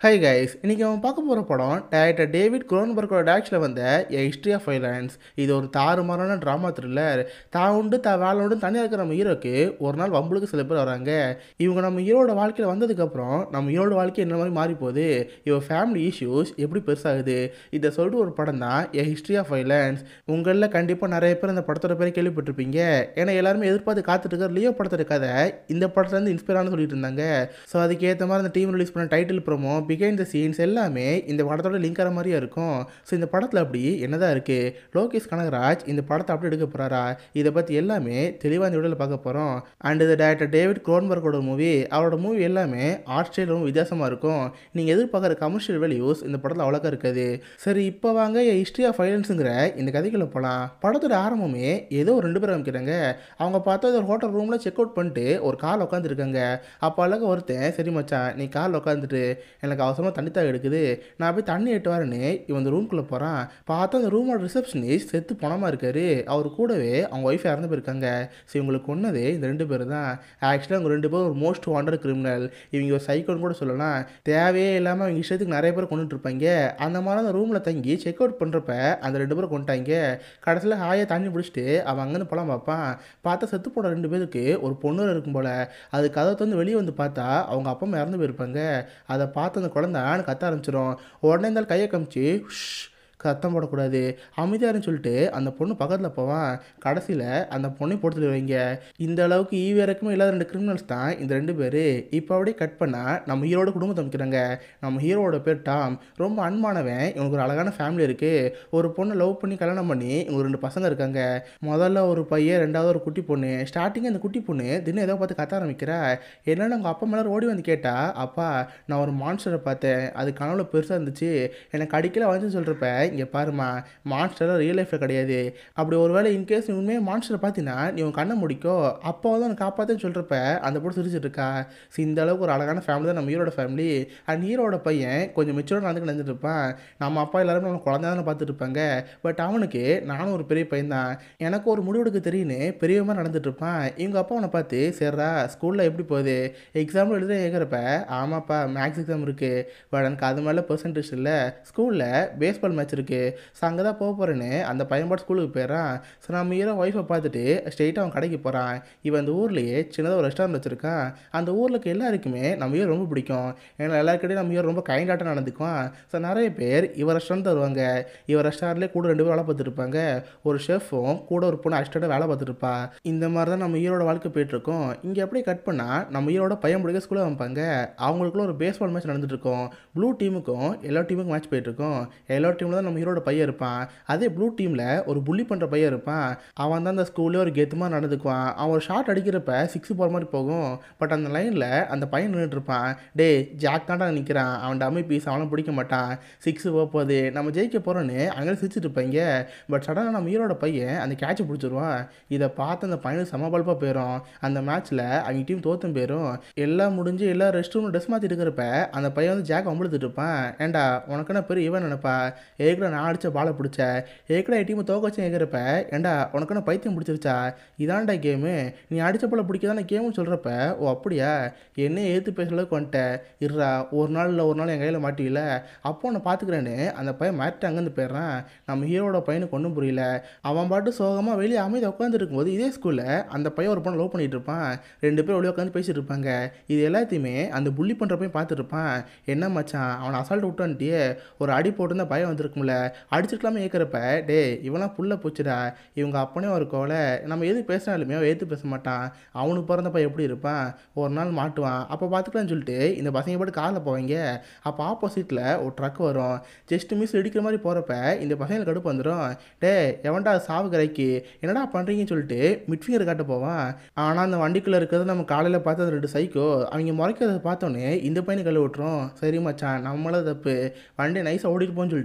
hi guys இன்னைக்கு அவன் பார்க்க போகிற படம் டேரக்டர் டேவிட் குரோன்பர்கோட டேரக்ஷனில் வந்த எ ஹிஸ்ட்ரி ஆஃப் வைலன்ஸ் இது ஒரு தாறுமாறான ட்ராமா த்ரில்லர் தான் உண்டு தான் வேலை உண்டு தனியாக இருக்கிற நம்ம ஹீரோக்கு ஒரு நாள் வம்புலுக்கு சில பேர் வராங்க இவங்க நம்ம ஹீரோட வாழ்க்கையில் வந்ததுக்கப்புறம் நம்ம ஹீரோட வாழ்க்கை என்ன மாதிரி மாறி போகுது இவன் ஃபேமிலி இஷ்யூஸ் எப்படி பெருசாகுது இதை சொல்லிட்டு ஒரு படம் தான் எ ஹிஸ்ட்ரி ஆஃப் வைலன்ஸ் உங்களில் கண்டிப்பாக நிறைய பேர் இந்த படத்தோட பேரை கேள்விப்பட்டிருப்பீங்க ஏன்னா எல்லாருமே எதிர்பார்த்து காத்துட்டு இருக்க லியோ படத்தோட கதை இந்த படத்துலேருந்து இன்ஸ்பயர் ஆனு சொல்லிட்டு இருந்தாங்க ஸோ அதுக்கேற்ற மாதிரி அந்த டீம் ரிலீஸ் பண்ண title promo behind the scenes எல்லாமே இந்த படத்தோட லிங்க் ஆகிற மாதிரியே இருக்கும் ஸோ இந்த படத்தில் அப்படி என்னதான் இருக்குது லோகேஷ் கனகராஜ் இந்த படத்தை அப்படி எடுக்க போகிறாரா இதை பற்றி எல்லாமே தெளிவாக இந்த வீடியோவில் பார்க்க போகிறோம் அண்ட் இந்த டேரக்டர் டேவிட் குரோன்பர்கோட மூவி அவரோட மூவி எல்லாமே ஆர்ட் ஸ்டைல் ரொம்ப வித்தியாசமாக இருக்கும் நீங்கள் எதிர்பார்க்குற கமர்ஷியல் வேல்யூஸ் இந்த படத்தில் அவ்வளோக்கா இருக்காது சரி இப்போ வாங்க ஹிஸ்ட்ரி ஆஃப் ஃபைலன்ஸுங்கிற இந்த கதைக்குள்ள போகலாம் படத்தோட ஆரம்பமே ஏதோ ஒரு ரெண்டு பேர் அமைக்கிறாங்க அவங்க பார்த்தா ஒரு ஹோட்டல் ரூமில் செக் அவுட் பண்ணிட்டு ஒரு கால் உட்காந்துருக்காங்க அப்போ அழகாக ஒருத்தன் சரி மச்சான் நீ கால் உட்காந்துட்டு எனக்கு அவசரமாக தண்ணி தாக எடுக்குது நான் போய் தண்ணி எட்டு வரேன்னு இவன் அந்த ரூம்குள்ளே போகிறான் பார்த்தா அந்த ரூமோட ரிசப்ஷனிஸ்ட் செத்து பணமாக இருக்காரு அவர் கூடவே அவங்க ஒய்ஃப் இறந்து போயிருக்காங்க ஸோ இவங்களுக்கு ஒன்றதே இந்த ரெண்டு பேர் தான் ஆக்சுவலாக அவங்க ரெண்டு பேரும் ஒரு மோஸ்ட் வாண்டர் கிரிமினல் இவங்க ஒரு சைக்கோன்னு கூட சொல்லலாம் தேவையே இல்லாமல் அவங்க இஷ்டத்துக்கு நிறைய பேர் கொண்டுட்டு இருப்பாங்க அந்த மாதிரி அந்த ரூமில் தங்கி செக் அவுட் பண்ணுறப்ப அந்த ரெண்டு பேரும் கொண்டுட்டாங்க கடைசியில் ஹாயாக தண்ணி பிடிச்சிட்டு அவன் அங்கேருந்து பழம் பார்ப்பான் பார்த்தா செத்து போன ரெண்டு பேருக்கு ஒரு பொண்ணு இருக்கும் போல் அது கதை வந்து வெளியே வந்து பார்த்தா அவங்க அப்பா அம்மா இறந்து போயிருப்பாங்க அதை பார்த்து அந்த குழந்தை ஆண் கத்த ஆரம்பிச்சிடும் உடனே இருந்தாலும் கையை காமிச்சு "ஷ்" சத்தம் போடக்கூடாது அமைதியாருன்னு சொல்லிட்டு அந்த பொண்ணு பக்கத்தில் போவான் கடைசியில் அந்த பொண்ணை போட்டு வைங்க இந்த அளவுக்கு ஈவு இறக்கமே இல்லாத ரெண்டு கிரிமினல்ஸ் தான் இந்த ரெண்டு பேர் இப்போ அப்படியே கட் பண்ணால் நம்ம ஹீரோட குடும்பத்தை அமைக்கிறாங்க நம்ம ஹீரோவோட பேர் டாம் ரொம்ப அன்பானவன் இவனுக்கு ஒரு அழகான ஃபேமிலி இருக்குது ஒரு பொண்ணை லவ் பண்ணி கல்யாணம் பண்ணி இவங்க ரெண்டு பசங்க இருக்காங்க முதல்ல ஒரு பையன் ரெண்டாவது ஒரு குட்டி பொண்ணு ஸ்டார்டிங் அந்த குட்டி பொண்ணு தினம் ஏதோ பார்த்து கத்த ஆரம்பிக்கிறா என்னென்னு அவங்க அப்பா மேலே ஓடி வந்து கேட்டா அப்பா நான் ஒரு மான்ஸ்டரை பார்த்தேன் அது கனவுல பெருசாக இருந்துச்சு எனக்கு அடிக்கல வந்து சொல்கிறப்ப இங்கே பாருமா மான்ஸ்டராக ரியல் லைஃப்பில் கிடையாது அப்படி ஒரு வேளை இன்கேஸ் நீ உண்மையாக மான்ஸ்டரை பார்த்தீங்கன்னா நீ உன் கண்ணை முடிக்கோ அப்போ வந்து உனக்கு காப்பாற்றுன்னு சொல்கிறப்ப அந்த பொண்ணு சிரிச்சிட்டு இருக்கா ஸோ இந்த அளவுக்கு ஒரு அழகான ஃபேமிலி தான் நம்ம ஹீரோட ஃபேமிலி அண்ட் ஹீரோட பையன் கொஞ்சம் மெச்சூராக நடந்து நடந்துட்டு இருப்பான் நம்ம அப்பா எல்லாருமே நம்ம குழந்தை தானே பார்த்துட்டு இருப்பாங்க பட் அவனுக்கு நானும் ஒரு பெரிய பையன் தான் எனக்கு ஒரு முடிவெடுக்க தெரியும்னு பெரியவமாக நடந்துட்டு இருப்பான் இவங்க அப்பா அவனை பார்த்து சரிடா ஸ்கூலில் எப்படி போகுது எக்ஸாம்பிள் எழுத கேட்குறப்ப ஆமாப்பா மேக்ஸ் எக்ஸாம் இருக்குது பட் எனக்கு அது மேலே பெர்சன்டேஜ் இல்லை ஸ்கூலில் பேஸ்பால் மேட்ச் இருக்குது ஸோ அங்கே தான் போக போகிறேன்னு அந்த பையன் பாட்டு ஸ்கூலுக்கு போயிடறான் ஸோ நம்ம ஹீரோ ஒய்ஃபை பார்த்துட்டு ஸ்ட்ரெயிட்டாக அவன் கடைக்கு போகிறான் இவன் அந்த ஊர்லேயே சின்னதாக ஒரு ரெஸ்டாரண்ட் வச்சுருக்கான் அந்த ஊரில் இருக்க எல்லாருக்குமே நம்ம ஹீரோ ரொம்ப பிடிக்கும் ஏன்னா எல்லாருக்கிட்டையும் நம்ம ஹீரோ ரொம்ப கைண்டாட்டம் நடந்துக்குவான் ஸோ நிறைய பேர் இவர் ரெஸ்டாரண்ட் வருவாங்க இவர் ரெஸ்டாரண்ட்லேயே கூட ரெண்டு பேர் வேலை பார்த்துட்டு இருப்பாங்க ஒரு ஷெஃப்பும் கூட ஒரு பொண்ணு அசிஸ்டண்ட்டாக வேலை பார்த்துட்டு இருப்பா இந்த மாதிரி தான் நம்ம ஹீரோட வாழ்க்கை போயிட்டுருக்கோம் இங்கே அப்படியே கட் பண்ணால் நம்ம ஹீரோட பையன் பிடிக்க ஸ்கூலில் வைப்பாங்க அவங்களுக்குள்ள ஒரு பேஸ்பால் மேட்ச் நடந்துட்டு இருக்கும் ப்ளூ டீமுக்கும் எல்லா டீமுக்கும் மேட்ச் போயிட்டுருக்கும் எல்லா டீமில் தான் நம்ம ஹீரோட பையன் இருப்பான் அதே ப்ளூ டீமில் ஒரு புள்ளி பண்ணுற பையன் இருப்பான் அவன் தான் அந்த ஸ்கூல்லே ஒரு கெத்துமாக நடந்துக்குவான் அவன் ஒரு ஷாட் அடிக்கிறப்ப சிக்ஸ் போகிற மாதிரி போகும் பட் அந்த லைனில் அந்த பையன் நின்றுட்டு இருப்பான் டே ஜாக் தாண்டா நிற்கிறான் அவன் டம்மி பீஸ் அவனை பிடிக்க மாட்டான் சிக்ஸ் போக போகுது நம்ம ஜெயிக்க போகிறோன்னு அங்கே சிரிச்சிட்டு இருப்பாங்க பட் சடனாக நம்ம ஹீரோட பையன் அந்த கேட்சை பிடிச்சிருவான் இதை பார்த்து அந்த பையனுக்கு சமபல்பாக போயிடும் அந்த மேட்ச்சில் அவங்க டீம் தோத்தும் போயிடும் எல்லாம் முடிஞ்சு எல்லா ரெஸ்ட் ரூமில் ட்ரெஸ் மாற்றிட்டு இருக்கிறப்ப அந்த பையன் வந்து ஜாக் அம்பளுத்துட்டு இருப்பான் ஏன்டா உனக்கு என்ன பெரிய இவன் நினைப்பா ஏற்கனவே நான் அடித்த பாலை பிடிச்ச ஏற்கனவே டீமை தோக்க வச்சு கேட்குறப்ப ஏன்டா உனக்கு என்ன பைத்தியம் பிடிச்சிருச்சா இதான்டா கேமு நீ அடித்த பாலை பிடிக்கதான கேம்னு சொல்கிறப்ப ஓ அப்படியா என்ன ஏற்று பேசுற அளவுக்கு வந்துட்டேன் இருடா ஒரு நாள் இல்லை ஒரு நாள் என் கையில் மாட்டியில அப்போ நான் பார்த்துக்கிறேன்னு அந்த பையன் மாட்டி அங்கேருந்து போயிடுறான் நம்ம ஹீரோட பையனுக்கு ஒன்றும் புரியல அவன் பாட்டு சோகமாக வெளியே அமைதி உட்காந்துருக்கும் போது இதே ஸ்கூலில் அந்த பையன் ஒரு பொண்ணை லவ் பண்ணிட்டு இருப்பான் ரெண்டு பேரும் வெளியே உட்காந்து பேசிட்டு இருப்பாங்க இது எல்லாத்தையுமே அந்த புள்ளி பண்ணுற பையன் பார்த்துட்டு இருப்பான் என்ன மச்சான் அவனை அசால்ட் விட்டான்ட்டியே ஒரு அடி போட்டு பயம் வந்திருக்கும்ல அடிச்சிருக்கலாமே ஏற்கிறப்ப டே இவெல்லாம் புள்ள போச்சுடா இவங்க அப்பனே ஒரு கோலை நம்ம எது பேசினாலுமே அவன் எது பேச மாட்டான் அவனுக்கு பிறந்த பையன் எப்படி இருப்பான் ஒரு நாள் மாட்டுவான் அப்போ பார்த்துக்கலாம்னு சொல்லிட்டு இந்த பசங்க பாட்டு காரில் போவாங்க அப்போ ஆப்போசிட்டில் ஒரு ட்ரக் வரும் ஜஸ்ட் மிஸ் இடிக்கிற மாதிரி போகிறப்ப இந்த பசங்களுக்கு கடுப்பு வந்துடும் டே எவன்டா சாவு கரைக்கு என்னடா பண்ணுறீங்கன்னு சொல்லிட்டு மிட்ஃபிங்கர் காட்ட போவான் ஆனால் அந்த வண்டிக்குள்ளே இருக்கிறது நம்ம காலையில் பார்த்து அந்த ரெண்டு சைக்கோ அவங்க முறைக்கிறத பார்த்தோன்னே இந்த பையனை கழுவி விட்டுரும் சரி மச்சான் நம்மள தப்பு வண்டி நைஸாக ஓடிட்டு போன்னு சொல்லிட்டு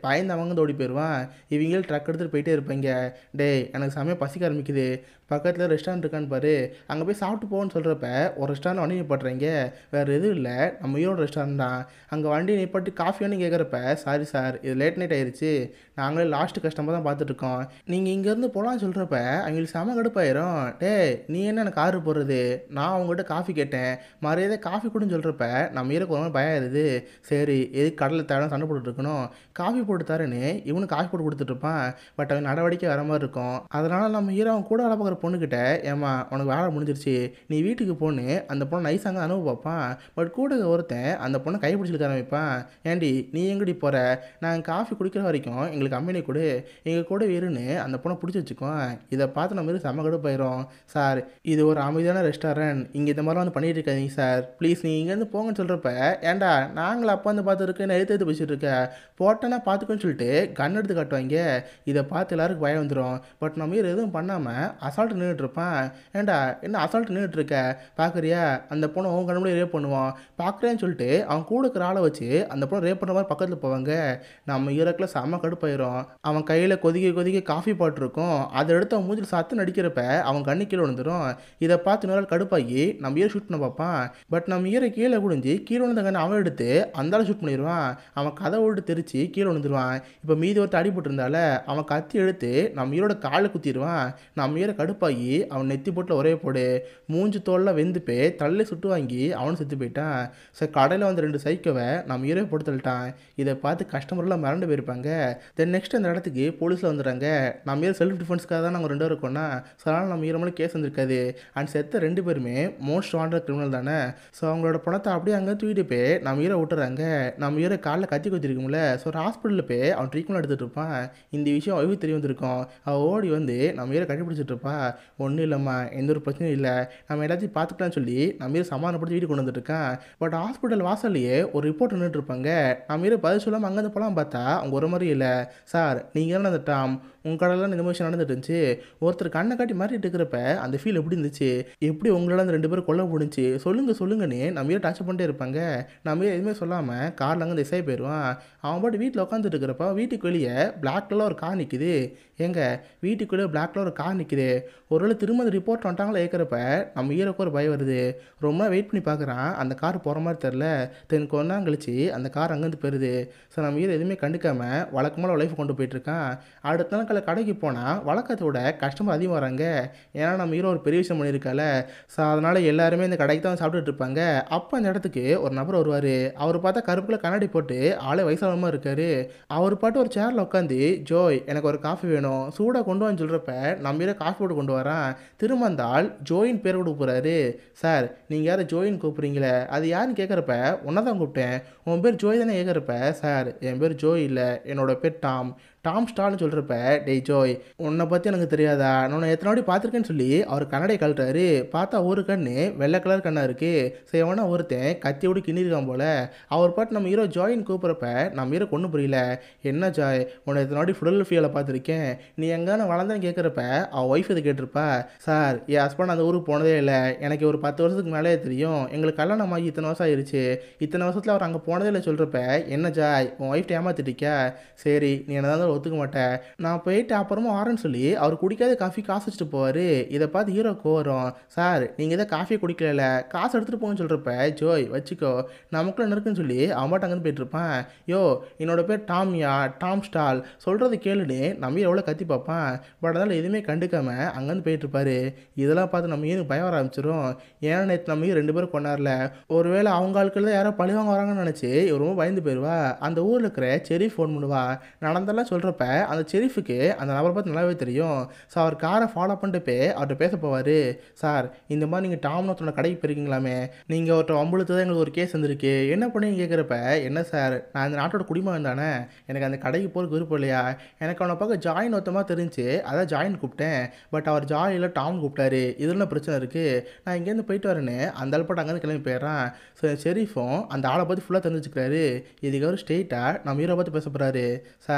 பயந்து அவங்க ஓடி போயிடுவான் இவங்க ட்ரக் எடுத்துகிட்டு போயிட்டே இருப்பாங்க டேய் எனக்கு செமையாக பசிக்க ஆரம்பிக்குது பக்கத்தில் ரெஸ்டாரண்ட் இருக்கான்னு பாரு அங்கே போய் சாப்பிட்டு போன்னு சொல்கிறப்ப ஒரு ரெஸ்டாரண்ட் வண்டி நிப்பாட்டுறீங்க வேறு எதுவும் இல்லை நம்ம ஈரோடு ரெஸ்டாரண்ட் தான் அங்கே வண்டி நிப்பாட்டி காஃபி வேணும் கேட்குறப்ப சாரி சார் இது லேட் நைட் ஆயிருச்சு நாங்களே லாஸ்ட் கஸ்டமர் தான் பார்த்துட்ருக்கோம் நீங்கள் இங்கேருந்து போகலான்னு சொல்கிறப்ப அவங்களுக்கு செம கடுப்பாயிரும் டேய் நீ என்ன எனக்கு ஆர்டர் போடுறது நான் அவங்ககிட்ட காஃபி கேட்டேன் மரியாதை காஃபி கொடுன்னு சொல்கிறப்ப நம்ம ஈரோக்கு ஒரு மாதிரி பயம் ஆயிருது சரி எதுக்கு கடலில் தேடம் சண்டை போட்டுட்டு இருக்கணும் காஃபி போட்டு தரேன்னு இவனுக்கு காஃபி போட்டு கொடுத்துட்டு இருப்பான் பட் அவன் நடவடிக்கை வர மாதிரி இருக்கும் அதனால் நம்ம ஹீரோ அவன் கூட வேலை பார்க்குற பொண்ணுக்கிட்ட ஏமா உனக்கு வேலை முடிஞ்சிருச்சு நீ வீட்டுக்கு போன்னு அந்த பொண்ணை நைஸாங்க அனுபவ பார்ப்பான் பட் கூட இருக்க ஒருத்தன் அந்த பொண்ணை கை பிடிச்சிருக்க ஆரம்பிப்பான் ஏண்டி நீ எங்கடி போகிற நாங்கள் காஃபி குடிக்கிற வரைக்கும் எங்களுக்கு கம்பெனி கொடு எங்கள் கூட இருன்னு அந்த பொண்ணை பிடிச்சி வச்சுக்கோம் இதை பார்த்து நம்ம செம்ம கடுப்பாயிரும் சார் இது ஒரு அமைதியான ரெஸ்டாரண்ட் இங்கே இந்த மாதிரிலாம் வந்து பண்ணிட்டு இருக்காதீங்க சார் ப்ளீஸ் நீ இங்கேருந்து போங்கன்னு சொல்கிறப்ப ஏன்டா நாங்கள் அப்பா வந்து பார்த்துருக்கேன் எடுத்து எடுத்து பேசிட்டு இருக்க போட்டேன்னா பார்த்துக்கோன்னு சொல்லிட்டு கன் எடுத்து காட்டுவாங்க இதை பார்த்து எல்லாருக்கும் பயம் வந்துடும் பட் நம்ம ஹீரோ எதுவும் பண்ணாமல் அசால்ட்டு நின்றுட்டு இருப்பான் ஏன்டா என்ன அசால்ட்டு நின்றுட்டு இருக்க பார்க்குறியா அந்த பொண்ணை உன் கண்ணு ரேப் பண்ணுவான் பார்க்குறேன்னு சொல்லிட்டு அவன் கூட இருக்கிற ஆளை வச்சு அந்த பொண்ணை ரேப் பண்ணுற மாதிரி பக்கத்தில் போவாங்க நம்ம ஹீரோக்கில் செம்ம கடுப்பாயிரும் அவன் கையில் கொதிக்க கொதிக்க காஃபி பாட்டு இருக்கும் அதை எடுத்து அவன் மூஞ்சில் சத்து நடிக்கிறப்ப அவன் கண்ணு கீழே விழுந்துரும் இதை பார்த்து இன்னொரு நாள் கடுப்பாகி நம்ம ஹீரோ ஷூட் பண்ண பார்ப்பான் பட் நம்ம ஹீரோ கீழே குடிஞ்சு கீழே விழுந்த கண்ணை அவன் எடுத்து அந்த ஆளை ஷூட் பண்ணிடுவான் அவன் கதை விட்டு தெரிச்சு கீழே விழுந்துருவான் இப்போ மீதி ஒருத்தர் அடிபட்டு இருந்தால அவன் கத்தி எடுத்து நம்ம ஹீரோட காலை குத்திடுவான் நம்ம ஹீரோ கடுப்பாகி அவன் நெத்தி போட்டில் ஒரே போடு மூஞ்சி தோலில் வெந்து போய் தள்ளி சுட்டு வாங்கி அவனும் செத்து போயிட்டான் ஸோ கடையில் வந்து ரெண்டு சைக்கோவை நம்ம ஹீரோ போட்டு தள்ளிட்டான் இதை பார்த்து கஸ்டமர்லாம் மிரண்டு போயிருப்பாங்க தென் நெக்ஸ்ட் அந்த இடத்துக்கு போலீஸில் வந்துடுறாங்க நம்ம ஹீரோ செல்ஃப் டிஃபென்ஸ்க்காக தான் நாங்கள் ரெண்டு பேரும் இருக்கோம்னா ஸோ அதனால் நம்ம ஹீரோ மேலே கேஸ் வந்திருக்காது அண்ட் செத்த ரெண்டு பேருமே மோஸ்ட் வாண்டட் கிரிமினல் தானே ஸோ அவங்களோட பணத்தை அப்படியே அங்கே தூக்கிட்டு போய் நம்ம ஹீரோ விட்டுறாங்க நம்ம ஹீரோ காலில் கத்தி குத்திருக்கும்ல ஸோ ஒரு ஹாஸ்பிட்டலில் போய் அவன் ட்ரீட்மெண்ட் எடுத்துகிட்டு இருப்பான் இந்த விஷயம் ஒய்வு தெரிய வந்திருக்கும் அவள் ஓடி வந்து நம்ம ஹீரோ கண்டுபிடிச்சிட்டு இருப்பா ஒன்றும் இல்லைம்மா எந்த ஒரு பிரச்சனையும் இல்லை நம்ம எல்லாத்தையும் பார்த்துக்கலாம்னு சொல்லி நம்ம ஹீரோ சமாதானப்படுத்தி வீட்டுக்கு கொண்டு வந்துட்டுருக்கான் பட் ஹாஸ்பிட்டல் வாசல்லையே ஒரு ரிப்போர்ட் நின்றுட்டு இருப்பாங்க நம்ம ஹீரோ பதில் சொல்லாமல் அங்கேருந்து போகலாம் பார்த்தா அவங்க ஒரு மாதிரி இல்லை சார் நீங்கள் தானே அந்த டாம் உங்கள் கடையில் இந்த விஷயம் நடந்துட்டு இருந்துச்சு ஒருத்தர் கண்ணை காட்டி மாட்டிட்டு இருக்கிறப்ப அந்த ஃபீல் எப்படி இருந்துச்சு எப்படி உங்களால் அந்த ரெண்டு பேரும் கொல்ல முடிஞ்சு சொல்லுங்க சொல்லுங்கன்னு நம்ம ஹீரோ டச் பண்ணிட்டே இருப்பாங்க நம்ம ஹீரோ எதுவுமே சொல்லாமல் காரில் அங்கே திசை போயிடுவான் அவன் பாட்டு வீட்டில் உட்காந்துட்டு இருக்கிறப்ப வீட்டுக்கு வெளியே பிளாக் கலர் ஒரு கார் நிற்குது ஏங்க வீட்டுக்குள்ளே பிளாக் கலர் ஒரு கார் நிற்குது ஒருவேளை திரும்ப அந்த ரிப்போர்ட் வந்துட்டாங்களா ஏற்கிறப்ப நம்ம ஹீரோக்கு ஒரு பயம் வருது ரொம்ப வெயிட் பண்ணி பார்க்குறான் அந்த கார் போகிற மாதிரி தெரில தென் கொஞ்ச நாள் கழிச்சு அந்த கார் அங்கேருந்து போயிருது ஸோ நம்ம ஹீரோ எதுவுமே கண்டுக்காமல் வழக்கமான லைஃப் கொண்டு போயிட்டுருக்கான் அடுத்த நாள் காலை கடைக்கு போனால் வழக்கத்தோட கஸ்டமர் அதிகம் வராங்க ஏன்னா நம்ம ஹீரோ ஒரு பெரிய விஷயம் பண்ணியிருக்கால ஸோ அதனால் எல்லாருமே இந்த கடைக்கு தான் சாப்பிட்டுட்டு இருப்பாங்க அப்போ அந்த இடத்துக்கு ஒரு நபர் வருவார் அவர் பார்த்தா கருப்புல கண்ணாடி போட்டு ஆளே வயசானமாக இருக்காரு அவர் பாட்டு ஒரு சேரில் உட்காந்து ஜோய் எனக்கு ஒரு காஃபி வேணும் சூடாக கொண்டு வான்னு சொல்கிறப்ப நம்ம ஹீரோ காஃபி போட்டு கொண்டு வரான் திரும்ப அந்த ஆள் ஜோயின் பேர் கொடுக்க போகிறாரு சார் நீங்கள் யாரை ஜோயின் கூப்பிட்றீங்களே அது யாருன்னு கேட்குறப்ப உன்னை தான் கூப்பிட்டேன் உன் பேர் ஜோய் தானே கேட்குறப்ப சார் என் பேர் ஜோய் இல்லை என்னோட பேர் டாம் டாம் ஸ்டால்னு சொல்கிறப்ப டேய் ஜோய் உன்னை பற்றி எனக்கு தெரியாதா நான் உன்னை எத்தனை வாட்டி பார்த்துருக்கேன்னு சொல்லி அவர் கண்ணாடியை கழட்டுறாரு பார்த்தா ஒரு கண்ணு வெள்ளை கலர் கண்ணா இருக்குது சரி எவனா ஒருத்தன் கத்தி விட்டு கிண்ணிருக்கான் போல அவர் பாட்டு நம்ம ஹீரோ ஜாயின் கூப்பிட்றப்ப நம்ம ஹீரோ கொண்டு புரியல என்ன ஜாய் உன்னை எத்தனை வாட்டி ஃபுடல்ஃபியாவில் பார்த்துருக்கேன் நீ எங்கேன்னு வளர்ந்தேன்னு கேட்குறப்ப அவள் ஒய்ஃப் இது கேட்டிருப்பா சார் என் ஹஸ்பண்ட் அந்த ஊருக்கு போனதே இல்லை எனக்கு ஒரு பத்து வருஷத்துக்கு மேலே தெரியும் எங்களுக்கு கல்யாணம் ஆகி இத்தனை வருஷம் ஆயிருச்சு இத்தனை வருஷத்தில் அவர் அங்கே போனதே இல்லை சொல்கிறப்ப என்ன ஜாய் உன் ஒய்ஃப் ஏமாத்திட்டிக்கா சரி நீ என்ன தான் ஒத்துக்க மாட்டேன் நான் போயிட்டு அப்புறமா வரேன்னு சொல்லி அவர் குடிக்காத காஃபி காசு வச்சுட்டு போவார் இதை பார்த்து ஹீரோ கோவரும் சார் நீங்கள் இதை காஃபி குடிக்கல காசு எடுத்துகிட்டு போங்கன்னு சொல்கிறப்ப ஜோய் வச்சுக்கோ நமக்குள்ள இருக்குன்னு சொல்லி அவன் பாட்டு அங்கேருந்து போயிட்டு இருப்பான் யோ என்னோட பேர் டாம்யா டாம் ஸ்டால் சொல்கிறது கேளுன்னு நம்ம எவ்வளோ கத்தி பார்ப்பான் பட் அதனால் எதுவுமே கண்டுக்காம அங்கேருந்து போயிட்டு இருப்பாரு இதெல்லாம் பார்த்து நம்ம ஏனுக்கு பயம் வர ஆரம்பிச்சிடும் ஏன்னா நேற்று நம்ம ரெண்டு பேரும் கொண்டாடல ஒருவேளை அவங்க ஆட்கள் தான் யாரோ பழிவாங்க வராங்கன்னு நினச்சி இவர் ரொம்ப பயந்து போயிடுவா அந்த ஊரில் இருக்கிற செரி ஃபோன் பண்ணுவா நடந்தெல்லாம் சொல்கிறப்ப அந்த செரிஃபுக்கு அந்த நபரை பார்த்து நல்லாவே தெரியும் ஸோ அவர் காரை ஃபாலோ பண்ணிட்டு போய் அவர்கிட்ட பேச போவார் சார் இந்த மாதிரி நீங்கள் டாம்னு ஒருத்தனோட கடைக்கு போயிருக்கீங்களாமே நீங்கள் ஒருத்தர் வம்பளுத்து தான் எங்களுக்கு ஒரு கேஸ் வந்திருக்கு என்ன பண்ணீங்க கேட்குறப்ப என்ன சார் நான் இந்த நாட்டோட குடிமகன் தானே எனக்கு அந்த கடைக்கு போகிறதுக்கு விருப்பம் இல்லையா எனக்கு அவனை பார்க்க ஜாயின் ஒருத்தமாக தெரிஞ்சு அதான் ஜாயின் கூப்பிட்டேன் பட் அவர் ஜாயில் டாம் கூப்பிட்டாரு இதில் பிரச்சனை இருக்குது நான் இங்கேருந்து போயிட்டு வரேன்னு அந்த ஆள்பாட்டு அங்கேருந்து கிளம்பி போயிடுறான் ஸோ ஷெரீஃபும் அந்த ஆளை பற்றி ஃபுல்லாக தெரிஞ்சுக்கிறாரு இதுக்கு அவர் ஸ்ட்ரெயிட்டாக நம்ம ஹீரோ பார்த்து பேச போகிறாரு சார்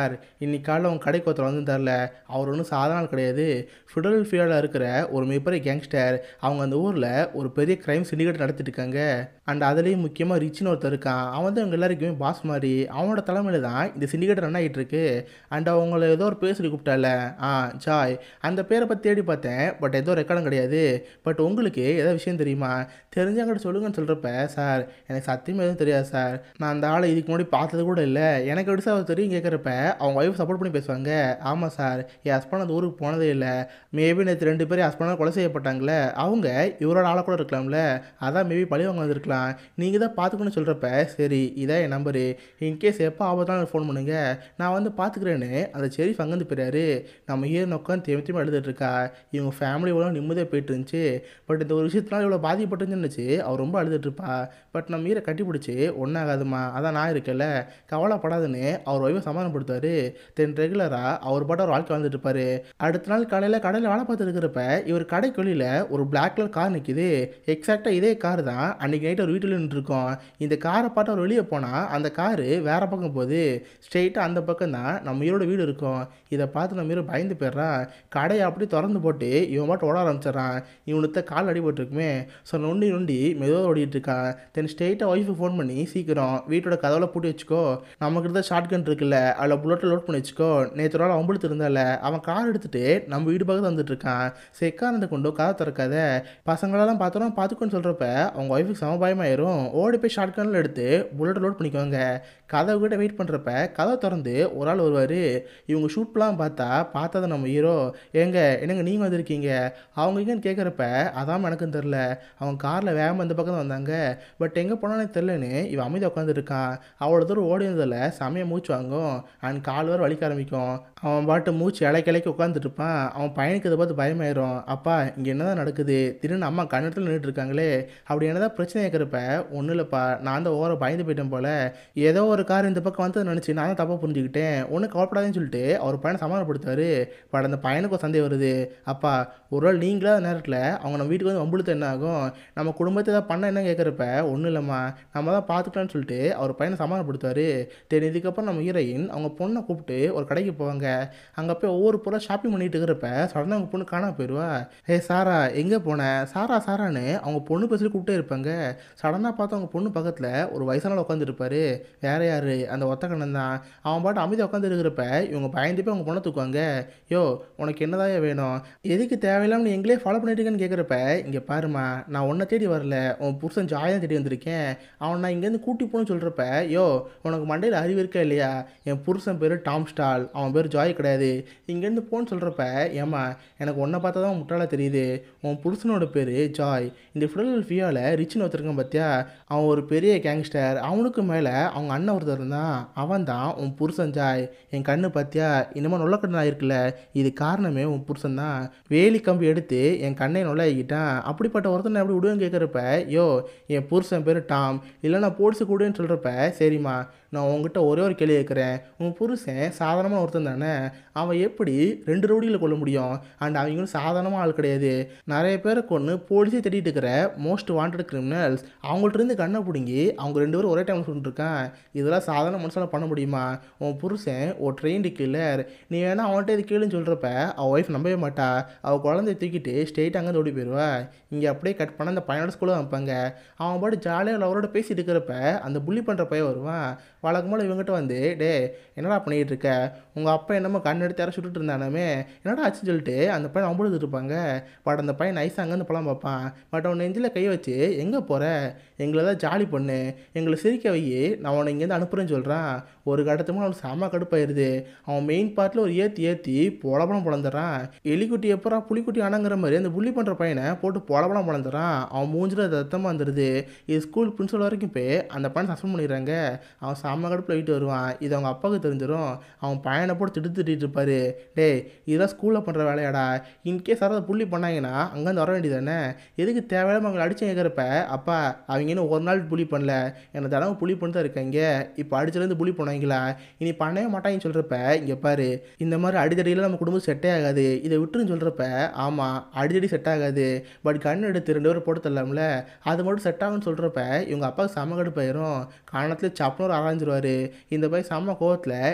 இன்னைக்கு காலைல உங்கள் கடைக்கு ஒருத்தர் வந்திருந்தார்ல அவர் ஒன்றும் சாதாரண ஆள் கிடையாது ஃபிடல்ஃபியாவில் இருக்கிற ஒரு மிகப்பெரிய கேங்ஸ்டர் அவங்க அந்த ஊரில் ஒரு பெரிய க்ரைம் சிண்டிகேட் நடத்திட்டு இருக்காங்க அண்ட் அதுலேயும் முக்கியமாக ரிச்சின்னு ஒருத்தர் இருக்கான் அவன் தான் இவங்க எல்லாருக்குமே பாஸ் மாதிரி அவனோட தலைமையில் தான் இந்த சிண்டிகேட் ரன் ஆகிட்டு இருக்கு அண்ட் அவங்கள ஏதோ ஒரு பேர் சொல்லி கூப்பிட்டால ஆ ஜாய் அந்த பேரை பற்றி தேடி பார்த்தேன் பட் ஏதோ ரெக்கார்டும் கிடையாது பட் உங்களுக்கு ஏதோ விஷயம் தெரியுமா தெரிஞ்சவங்கிட்ட சொல்லுங்கன்னு சொல்கிறப்ப சார் எனக்கு சத்தியமாக எதுவும் தெரியாது சார் நான் அந்த ஆளை இதுக்கு முன்னாடி பார்த்தது கூட இல்லை எனக்கு எப்படி சார் அவர் தெரியும் கேட்குறப்ப அவங்க ஒய்ஃப் சப்போர்ட் பண்ணி பேசுவாங்க ஆமாம் சார் என் ஹஸ்பண்ட் அந்த ஊருக்கு போனதே இல்லை மேபி நேற்று ரெண்டு பேரும் ஹஸ்பண்டாக கொலை செய்யப்பட்டாங்களே அவங்க இவரோட ஆளை கூட இருக்கலாம்ல அதான் மேபி பழி வாங்க வந்திருக்கலாம் நீங்கள் தான் பார்த்துக்கணும்னு சொல்கிறப்ப சரி இதான் என் நம்பரு இன்கேஸ் எப்போ ஆபத்தாலும் ஃபோன் பண்ணுங்க நான் வந்து பார்த்துக்கிறேன்னு அந்த செரிஃப் அங்கேருந்து போயிறாரு நம்ம ஹீரோ உட்காந்து தேமி தேமி அழுதுட்டு இருக்கா இவங்க ஃபேமிலி இவ்வளோ நிம்மதியாக போயிட்டு இருந்துச்சு பட் இந்த ஒரு விஷயத்தினால இவ்வளோ பாதிக்கப்பட்டுன்னு நினச்சி அவர் ரொம்ப அழுதுட்டு இருப்பா பட் நம்ம ஹீரை கட்டி பிடிச்சி ஒன்றாகாதுமா அதான் நான் இருக்கல கவலைப்படாதுன்னு அவர் ஒய்வை சமாதானப்படுத்துவார் தென் ரெகுலராக அவர் பாட்டு அவர் வாழ்க்கை வாழ்ந்துட்டு இருப்பாரு அடுத்த நாள் காலையில் கடையில் வேலை பார்த்து இருக்கிறப்ப இவர் கடைக்கு வெளியில் ஒரு பிளாக் கலர் கார் நிற்கிது எக்ஸாக்டாக இதே கார் தான் அன்றைக்கி நைட் ஒரு வீட்டில் நின்றுருக்கோம் இந்த காரை பார்த்து அவர் வெளியே போனால் அந்த காரு வேறு பக்கம் போகுது ஸ்ட்ரெயிட்டாக அந்த பக்கம் தான் நம்ம ஹீரோட வீடு இருக்கும் இதை பார்த்து நம்ம ஹீரோ பயந்து போயிடுறான் கடையை அப்படி திறந்து போட்டு இவன் பாட்டு ஓட ஆரம்பிச்சிடறான் இவனுக்கு கால் அடிபட்டுருக்குமே ஸோ நொண்டி நொண்டி மெதுவாக ஓடிட்டு இருக்கான் தென் ஸ்ட்ரெயிட்டாக ஒய்ஃபு ஃபோன் பண்ணி சீக்கிரம் வீட்டோட கதவுல பூட்டி வச்சுக்கோ நமக்கு தான் ஷார்ட் கன் இருக்குல்ல அதில் புல்லட்டில் லோட் பண்ணி வச்சுக்கோ நேற்று நாள் அம்பளுத்து இருந்தால அவன் கார் எடுத்துட்டு நம்ம வீடு பக்கத்தில் வந்துட்டு இருக்கான் செக்கானந்த கொண்டு கதை திறக்காத பசங்களெல்லாம் பார்த்தோம் பார்த்துக்கோன்னு சொல்கிறப்ப அவங்க ஒய்ஃபுக்கு சம பயமாயிரும் ஓடி போய் ஷார்ட் கன்னில் எடுத்து புல்லட்டை லோட் பண்ணிக்கோங்க கதவு கிட்ட வெயிட் பண்ணுறப்ப கதவை திறந்து ஒரு ஆள் வருவார் இவங்க ஷூட் பிளான் பார்த்தா பார்த்தது நம்ம ஹீரோ ஏங்க என்னங்க நீங்கள் வந்திருக்கீங்க அவங்க எங்கன்னு கேட்குறப்ப அதான் எனக்கும் தெரில அவங்க காரில் வேகமாக இந்த பக்கம் தான் வந்தாங்க பட் எங்கே போனானே தெரிலன்னு இவன் அமைதி உட்காந்துருக்கான் அவ்வளோ தூரம் ஓடி வந்ததில் செமையாக மூச்சு வாங்கும் அண்ட் கால் வர வலிக்க ஆரம்பிக்கும் அவன் பாட்டு மூச்சு இலைக்கு இலைக்கு உட்காந்துட்டு இருப்பான் அவன் பையனுக்கு இதை பார்த்து பயமாயிரும் அப்பா இங்கே என்னதான் நடக்குது திடீர்னு அம்மா கண்ணத்தில் நின்றுட்டு இருக்காங்களே அப்படி என்னதான் பிரச்சனை கேட்குறப்ப ஒன்றும் இல்லைப்பா நான் தான் ஓர பயந்து போயிட்டேன் போல ஏதோ ஒரு கார் இந்த பக்கம் வந்து நினச்சி நான் தான் தப்பாக புரிஞ்சுக்கிட்டேன் ஒன்றும் கவலைப்படாதுன்னு சொல்லிட்டு அவர் பையனை சமாதானப்படுத்துவார் பட் அந்த பையனுக்கு ஒரு சந்தேகம் வருது அப்பா ஒரு வேளை நீங்களா அந்த நேரத்தில் அவங்க நம்ம வீட்டுக்கு வந்து வம்புழுத்து என்ன ஆகும் நம்ம குடும்பத்தை ஏதாவது பண்ண என்ன கேட்குறப்ப ஒன்றும் இல்லைம்மா நம்ம தான் பார்த்துக்கலாம்னு சொல்லிட்டு அவர் பையனை சமாதானப்படுத்துவார் தென் இதுக்கப்புறம் நம்ம ஹீரோயின் அவங்க பொண்ணை கூப்பிட்டு ஒரு கடைக்கு போவாங்க அங்கே போய் ஒவ்வொரு பொருளாக ஷாப்பிங் பண்ணிட்டு இருக்கிறப்ப சடனாக அவங்க பொண்ணு காணாம போயிடுவா ஏ சாரா எங்கே போன சாரா சாரான்னு அவங்க பொண்ணு பேசி கூப்பிட்டே இருப்பாங்க சடனாக பார்த்து அவங்க பொண்ணு பக்கத்தில் ஒரு வயசானவள் உட்காந்துருப்பாரு வேற யாரு அந்த ஒத்த கண்ணன் தான் அவன் பாட்டு அமைதியாக உட்காந்து இருக்கிறப்ப இவங்க பயந்து போய் அவங்க பொண்ணை தூக்குவாங்க யோ உனக்கு என்னதான் வேணும் எதுக்கு தேவையில்லாம நீ எங்களே ஃபாலோ பண்ணிட்டு இருக்கேன்னு கேட்குறப்ப இங்கே பாருமா நான் உன்னை தேடி வரல உன் புருஷன் ஜாயாக தேடி வந்திருக்கேன் அவன் நான் இங்கேருந்து கூட்டி போகணும்னு சொல்கிறப்ப யோ உனக்கு மண்டையில் அறிவு இருக்கா இல்லையா என் புருஷன் பேர் டாம் ஸ்டால் அவன் பேர் ஜாய் கிடையாது இங்கேருந்து போன்னு சொல்கிறப்ப ஏமா எனக்கு உன்னை பார்த்தா தான் முட்டாளாக தெரியுது உன் புருஷனோட பேர் ஜாய் இந்த ஃபிலடல்ஃபியாவில் ரிச்சின்னு ஒருத்தருக்கான் பார்த்தியா அவன் ஒரு பெரிய கேங்ஸ்டர் அவனுக்கு மேலே அவங்க அண்ணன் ஒருத்தர் இருந்தான் அவன் தான் உன் புருஷன் ஜாய் என் கண்ணு பார்த்தியா இனிமேல் நொல்லக்கண்ணா இருக்குல்ல இது காரணமே உன் புருஷன் தான் வேலி கம்பி எடுத்து என் கண்ணை நொல்லாக்கிட்டான் அப்படிப்பட்ட ஒருத்தனை எப்படி விடுவேன்னு கேட்குறப்ப யோ என் புருஷன் பேர் டாம் இல்லை நான் போலீஸு கூடுன்னு சொல்கிறப்ப சரிம்மா நான் உங்ககிட்ட ஒரே ஒரு கேள்வி கேட்குறேன் உன் புருஷன் சாதாரணமான ஒருத்தன் தானே அவன் எப்படி ரெண்டு ரவுடியில் கொள்ள முடியும் அண்ட் அவங்களும் சாதாரணமாக ஆள் கிடையாது நிறைய பேரை கொண்டு போலீஸே தேடிட்டு இருக்கிற மோஸ்ட் வாண்டட் கிரிமினல்ஸ் அவங்கள்ட்ட இருந்து கண்ணை பிடுங்கி அவங்க ரெண்டு பேரும் ஒரே டைம் சொல்லிட்டுருக்கான் இதெல்லாம் சாதாரண மனுஷால பண்ண முடியுமா உன் புருஷன் ஒரு ட்ரெயின்டு கில்லர் நீ வேணா அவன்கிட்ட இது கேளுன்னு சொல்கிறப்ப அவள் ஒய்ஃப் நம்பவே மாட்டா அவள் குழந்தைய தூக்கிட்டு ஸ்ட்ரெயிட் அங்கே ஓடி போயிடுவா இங்கே அப்படியே கட் பண்ண அந்த பையனோட ஸ்கூலில் வைப்பாங்க அவன் பாட்டு ஜாலியாக அவரோட பேசிட்டு இருக்கிறப்ப அந்த புள்ளி பண்ணுற பையன் வருவான் வழக்கமாக இவங்ககிட்ட வந்து டே என்னடா பண்ணிகிட்டு இருக்க உங்கள் அப்பா என்னமோ கண் எடுத்து யாரை சுட்டுட்டு இருந்தானாமே என்னடா ஆச்சுன்னு சொல்லிட்டு அந்த பையன் அம்புழுதுட்டு இருப்பாங்க பட் அந்த பையன் நைஸாக அங்கேருந்து பழம் பார்ப்பான் பட் அவன் நெஞ்சில் கை வச்சு எங்கே போகிற எங்களை தான் ஜாலி பண்ணு எங்களை சிரிக்க வை நான் உன்னை இங்கேருந்து அனுப்புகிறேன்னு சொல்கிறான் ஒரு கட்டத்துக்கு அவனுக்கு செம்ம கடுப்பாயிருது அவன் மெயின் பார்ட்டில் ஒரு ஏற்றி ஏற்றி பொலபலம் பிளந்துடுறான் எலிக்குட்டி எப்பரா புலிக்குட்டி ஆனங்கிற மாதிரி அந்த புள்ளி பண்ணுற பையனை போட்டு பொலபலம் பிளந்துடுறான் அவன் மூஞ்சில் ரத்தமாக வந்துடுது இது ஸ்கூல் பிரின்சிபல் வரைக்கும் போய் அந்த பையனை சஸ்பெண்ட் பண்ணிடுறாங்க அவன் செம்ம கடுப்பில் வீட்டு வருவான் இது அவங்க அப்பாவுக்கு தெரிஞ்சிடும் அவன் பையனை போட்டு திட்டு திட்டிட்டு இருப்பாரு டேய் இதெல்லாம் ஸ்கூலில் பண்ணுற வேலையாடா இன்கேஸ் யாராவது புள்ளி பண்ணாங்கன்னா அங்கேருந்து வர வேண்டியதானே எதுக்கு தேவையில்லாம அவங்களை அடிச்சு கேட்குறப்ப அப்பா அவங்க இன்னும் ஒரு நாள் புள்ளி பண்ணல எனக்கு தடவை புள்ளி பண்ணி தான் இருக்காங்க இப்போ அடிச்சிலேருந்து புள்ளி பண்ணாங்களா இனி பண்ணவே மாட்டாங்கன்னு சொல்கிறப்ப இங்கே பாரு இந்த மாதிரி அடிதடியில் நம்ம குடும்பம் செட்டே ஆகாது இதை விட்டுருன்னு சொல்கிறப்ப ஆமாம் அடிதடி செட் ஆகாது பட் கண் எடுத்து ரெண்டு பேரும் போட்டு தரலாம்ல அது மட்டும் செட் ஆகும்னு சொல்கிறப்ப இவங்க அப்பாவுக்கு செம்ம கடுப்பாயிரும் காரணத்தில் சப்புன்னு ஒரு ஆராய்ஞ்சிருவாரு இந்த பையன் செம்ம கோவத்தில் வீட்டை